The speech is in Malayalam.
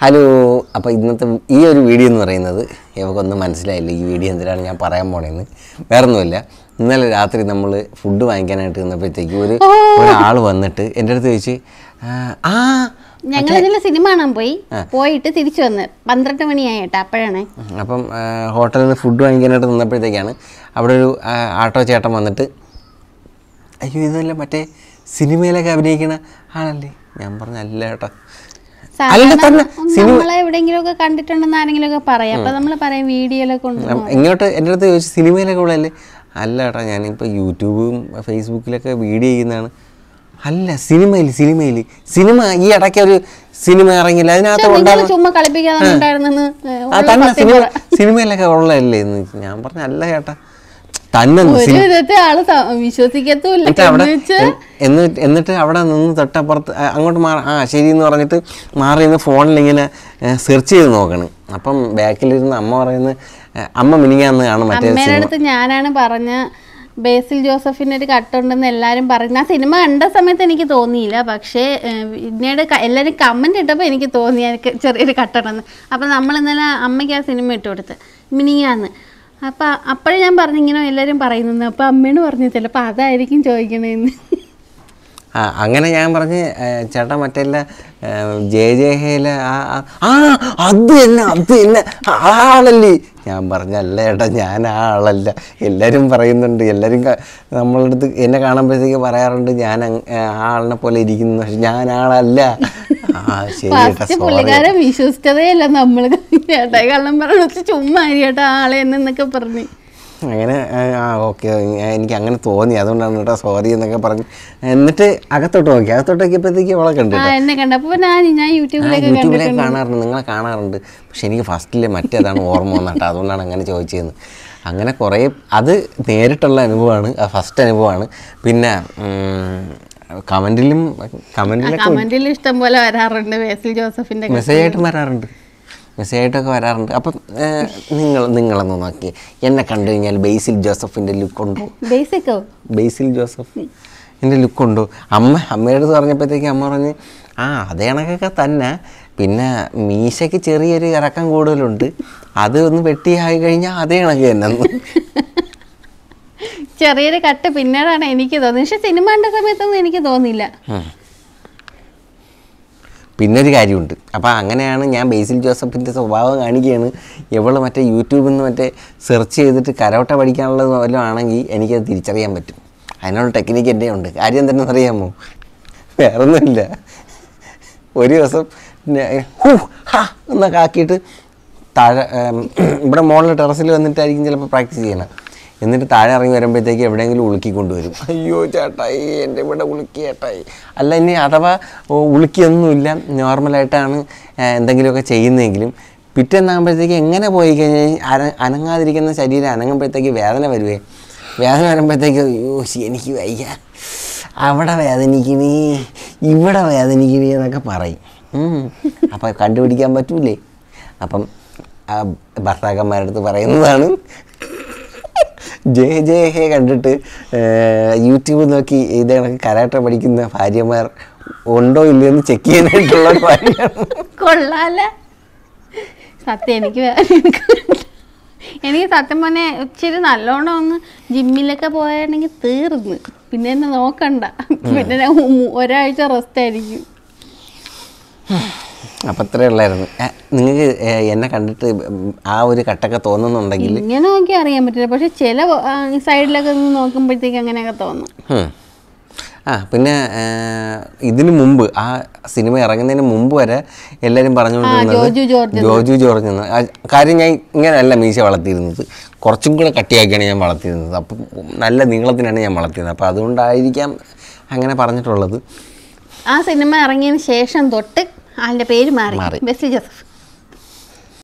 ഹലോ അപ്പോൾ ഇന്നത്തെ ഈ ഒരു വീഡിയോ എന്ന് പറയുന്നത് ഇവക്കൊന്നും മനസ്സിലായില്ല ഈ വീഡിയോ എന്തിനാണ് ഞാൻ പറയാൻ പോണേന്ന് വേറൊന്നുമില്ല ഇന്നലെ രാത്രി നമ്മൾ ഫുഡ് വാങ്ങിക്കാനായിട്ട് നിന്നപ്പോഴത്തേക്ക് ഒരു ഒരാൾ വന്നിട്ട് എൻ്റെ അടുത്ത് ചോദിച്ച് "ആ, ആ ഞങ്ങൾ ഇന്നലെ സിനിമ കാണാൻ പോയി പോയിട്ട് തിരിച്ചു വന്ന് പന്ത്രണ്ട് മണിയായി കേട്ടോ അപ്പോഴാണ് അപ്പം ആ, ഹോട്ടലിൽ നിന്ന് ഫുഡ് വാങ്ങിക്കാനായിട്ട് നിന്നപ്പോഴത്തേക്കാണ് അവിടെ ഒരു ആ, ആട്ടോ ചേട്ടൻ വന്നിട്ട് അയ്യോ ഇതല്ല മറ്റേ സിനിമയിലൊക്കെ അഭിനയിക്കണ ആളല്ലേ ഞാൻ പറഞ്ഞ അല്ല ചേട്ടാ അല്ല തന്നെ സിനിമ നമ്മളെ എവിടെയെങ്കിലും ഒക്കെ കണ്ടിട്ടുണ്ടെന്ന് ആരെങ്കിലും ഒക്കെ പറയാം അപ്പൊ നമ്മൾ പറയും വീഡിയോയിലൊക്കെ കൊണ്ട് അം- ഇങ്ങോട്ട് എൻ്റെ അടുത്ത് ചോദിച്ചു സിനിമയിലൊക്കെ ഉള്ളതല്ലേ അല്ല ഏട്ടാ ഞാനിപ്പോൾ യൂട്യൂബും ഫേസ്ബുക്കിലൊക്കെ വീഡിയോ ചെയ്യുന്നതാണ് അല്ല സിനിമയിൽ സിനിമയിൽ സിനിമ ഈ ഇടയ്ക്ക് ഒരു സിനിമ ഇറങ്ങില്ല അതിനകത്ത് നിങ്ങൾ ഉണ്ടാകും ചുമ്മാ കളിപ്പിക്കാതെ ഉണ്ടായിരുന്നെന്ന് ആ തന്നെ സിനിമ സിനിമയിലൊക്കെ ഉള്ളതല്ലേ എന്ന് ചോദിച്ചു. ഞാൻ പറഞ്ഞ അല്ല ചേട്ടാ തന്നെ ഒരു വിധത്തെ ആള് സ- വിശ്വസിക്കത്തുമില്ല എന്നിട്ട് അവിടെ എന്ന് വെച്ചാ എ- എന്നിട്ട് എന്നിട്ട് അവിടെ നിന്ന് തൊട്ടപ്പുറത്ത് ആ, അങ്ങോട്ട് മാറി ആ ശരി എന്ന് പറഞ്ഞിട്ട് മാറി നിന്ന് ഫോണിൽ ഇങ്ങനെ സെർച്ച് ചെയ്ത് നോക്കണം അപ്പം ബാക്കിലിരുന്ന് അമ്മ പറയുന്നത് "ഏ, അമ്മ മിനിങ്ങാന്ന് കാണും മറ്റേ അമ്മേടെ അടുത്ത് ഞാനാണ് പറഞ്ഞ ബേസിൽ ജോസഫിന് ഒരു കട്ടുണ്ടെന്ന് എല്ലാവരും പറഞ്ഞു ആ സിനിമ കണ്ട സമയത്ത് എനിക്ക് തോന്നിയില്ല പക്ഷേ ഏഹ്, പിന്നീട് ക- എല്ലാവരും കമന്റ് ഇട്ടപ്പോൾ എനിക്ക് തോന്നി എനിക്ക് ചെറിയൊരു കട്ടുണ്ടെന്ന് അപ്പം നമ്മൾ ഇന്നലെ അമ്മയ്ക്ക് ആ സിനിമ ഇട്ട് കൊടുത്ത് മിനിങ്ങാന്ന് അപ്പം അപ്പോഴും ഞാൻ പറഞ്ഞു ഇങ്ങനെ എല്ലാവരും പറയുന്നു അപ്പം അമ്മയോട് പറഞ്ഞു ചിലപ്പോൾ അതായിരിക്കും ചോദിക്കണേന്ന് ആ അങ്ങനെ ഞാൻ പറഞ്ഞ് ഏ, ചേട്ടാ മറ്റല്ല ജെ ജെ ഹേല ആ ആ- ആ അത് തന്നെ അത് തന്നെ ആ ആളല്ലേ ഞാൻ പറഞ്ഞ അല്ല ചേട്ടാ ഞാൻ ആ ആളല്ല എല്ലാവരും പറയുന്നുണ്ട് എല്ലാവരും ക- നമ്മളുടെ അടുത്ത് എന്നെ കാണുമ്പോഴത്തേക്ക് പറയാറുണ്ട് ഞാൻ അങ്- ആ ആളിനെ പോലെ ഇരിക്കുന്നു പക്ഷെ ഞാൻ ആളല്ല ആ ശരി ചേട്ടാ ഫസ്റ്റ് സോറി പുള്ളിക്കാരൻ വിശ്വസിച്ചതേ അല്ല നമ്മൾ ചേട്ടായി കള്ളം പറഞ്ഞു ചുമ്മാ ചേട്ടാ ആളെ എന്നൊക്കെ പറഞ്ഞു അങ്ങനെ ആ, ആ ഓക്കെ എനിക്ക് അങ്ങനെ തോന്നി അതുകൊണ്ടാണ് കേട്ടോ സോറി എന്നൊക്കെ പറഞ്ഞു എന്നിട്ട് അകത്തോട്ട് നോക്കി അകത്തോട്ട് നോക്കിയപ്പോഴത്തേക്ക് അവളെ കണ്ടു ആ എന്നെ കണ്ടപ്പോൾ ഞാൻ ഞാൻ ആ, യൂട്യൂബിലൊക്കെ യൂട്യൂബിലൊക്കെ കാണാറുണ്ട് നിങ്ങളെ കാണാറുണ്ട് പക്ഷെ എനിക്ക് ഫസ്റ്റിലെ മറ്റേതാണ് ഓർമ്മ വന്നിട്ട് അതുകൊണ്ടാണ് അങ്ങനെ ചോദിച്ചതെന്ന് അങ്ങനെ കുറേ അത് നേരിട്ടുള്ള അനുഭവമാണ് ഫസ്റ്റ് അനുഭവമാണ് പിന്നെ കമൻറ്റിലും കമൻറ്റിലൊക്കെ കമന്റിൽ ഇഷ്ടം പോലെ വരാറുണ്ട് ബേസിൽ ജോസഫിന്റെ മെസ്സേജ് ആയിട്ട് വരാറുണ്ട് മെസ്സേജ് ആയിട്ടൊക്കെ വരാറുണ്ട് അപ്പം ഏ, നിങ്ങൾ നിങ്ങളൊന്ന് നോക്കി എന്നെ കണ്ടു കഴിഞ്ഞാൽ ബേസിൽ ജോസഫിൻ്റെ ലുക്ക് ഉണ്ടോ ബേസിക്കോ ബേസിൽ ജോസഫ് എൻ്റെ ലുക്കുണ്ടോ അമ്മ അമ്മയുടെ അടുത്ത് പറഞ്ഞപ്പോഴത്തേക്ക് അമ്മ പറഞ്ഞ് ആ അതേ കണക്കൊക്കെ തന്നെ പിന്നെ മീശയ്ക്ക് ചെറിയൊരു ഇറക്കം കൂടുതലുണ്ട് അത് ഒന്ന് വെട്ടിയായി കഴിഞ്ഞാൽ അതേ കണക്ക് തന്നെ എന്ന്. ചെറിയൊരു കട്ട് പിന്നീടാണ് എനിക്ക് തോന്നുന്നത് പക്ഷെ സിനിമ കണ്ട സമയത്തൊന്നും എനിക്ക് തോന്നിയില്ല ഉം. പിന്നെ ഒരു കാര്യമുണ്ട് അപ്പോൾ അങ്ങനെയാണ് ഞാൻ ബേസിൽ ജോസഫിൻ്റെ സ്വഭാവം കാണിക്കുകയാണ് എവള് മറ്റേ യൂട്യൂബിൽ നിന്ന് മറ്റേ സെർച്ച് ചെയ്തിട്ട് കരോട്ട പഠിക്കാനുള്ളത് വല്ലതും ആണെങ്കിൽ എനിക്കത് തിരിച്ചറിയാൻ പറ്റും അതിനുള്ള ടെക്നിക്ക് എൻ്റെ ഉണ്ട് കാര്യം എന്തെന്ന് അറിയാമോ വേറൊന്നുമില്ല ഒരു ദിവസം ഞാൻ ഹൂ ഹാ എന്നൊക്കെ ആക്കിയിട്ട് താഴെ ഏം, ഇവിടെ മുകളിൽ ടെറസിൽ വന്നിട്ടായിരിക്കും ചിലപ്പോൾ പ്രാക്ടീസ് ചെയ്യണം എന്നിട്ട് താഴെ ഇറങ്ങി വരുമ്പോഴത്തേക്ക് എവിടെയെങ്കിലും ഉളുക്കി കൊണ്ടുവരും അയ്യോ ചേട്ടായി എൻ്റെ ഇവിടെ ഉളുക്കി ചേട്ടായി അല്ല ഇനി അഥവാ ഓ, ഉളുക്കിയൊന്നുമില്ല നോർമലായിട്ടാണ് ഏ, എന്തെങ്കിലുമൊക്കെ ചെയ്യുന്നതെങ്കിലും പിറ്റേന്നാകുമ്പോഴത്തേക്ക് എങ്ങനെ പോയി കഴിഞ്ഞാൽ അന അനങ്ങാതിരിക്കുന്ന ശരീരം അനങ്ങുമ്പോഴത്തേക്ക് വേദന വരുവേ വേദന വരുമ്പോഴത്തേക്ക് അയ്യോ ശ്ശി, എനിക്ക് വയ്യ അവിടെ വേദനിക്കണേ ഇവിടെ വേദനിക്കണേ എന്നൊക്കെ പറയും ഉം. അപ്പം കണ്ടുപിടിക്കാൻ പറ്റൂലേ അപ്പം ആ ഭർത്താക്കന്മാരുടെ അടുത്ത് പറയുന്നതാണ് ജയ ജയ ഹേ കണ്ടിട്ട് ഏർ, യൂട്യൂബ് നോക്കി ഇത് കണക്ക് കരാട്ട പഠിക്കുന്ന ഭാര്യമാർ ഉണ്ടോ ഇല്ലയോ എന്ന് ചെക്ക് ചെയ്യാനായിട്ടുള്ള ഒരു ഭാര്യയാണ് കൊള്ളാല സത്യം എനിക്ക് വേ- എനിക്ക് സത്യം പറഞ്ഞാൽ ഇച്ചിരി നല്ലോണം ഒന്ന് ജിമ്മിലൊക്കെ പോയാണെങ്കിൽ തീർന്ന് പിന്നെ എന്നെ നോക്കണ്ട പിന്നെ ഞാൻ ഉ- ഒരാഴ്ച റെസ്റ്റ് ആയിരിക്കും അപ്പം അത്രേ ഉള്ളായിരുന്നു നിങ്ങൾക്ക് എന്നെ കണ്ടിട്ട് ഉം, ആ ഒരു കട്ടൊക്കെ തോന്നുന്നുണ്ടെങ്കിൽ ഇങ്ങനെ നോക്കി അറിയാൻ പറ്റില്ല പക്ഷെ ചില ആ, സൈഡിലൊക്കെ നിന്ന് നോക്കുമ്പോഴത്തേക്ക് അങ്ങനെയൊക്കെ തോന്നും ഉം. ആ പിന്നെ ആ, ഇതിനു മുമ്പ് ആ സിനിമ ഇറങ്ങുന്നതിന് മുമ്പ് വരെ എല്ലാവരും പറഞ്ഞുകൊണ്ടിരുന്നത് ജോജു ജോർജ് ജോജു ജോർജ് എന്ന് ആ, കാര്യം ഞാൻ ഇങ്ങനെയല്ല മീശ വളർത്തിയിരുന്നത് കുറച്ചും കൂടെ കട്ടിയാക്കിയാണ് ഞാൻ വളർത്തിയിരുന്നത് അപ്പം നല്ല നീളത്തിനാണ് ഞാൻ വളർത്തിയിരുന്നത് അപ്പോൾ അതുകൊണ്ടായിരിക്കാം അങ്ങനെ പറഞ്ഞിട്ടുള്ളത് ആ സിനിമ ഇറങ്ങിയതിന് ശേഷം തൊട്ട് ആളുടെ പേര് മാറി മാറി. Best Joseph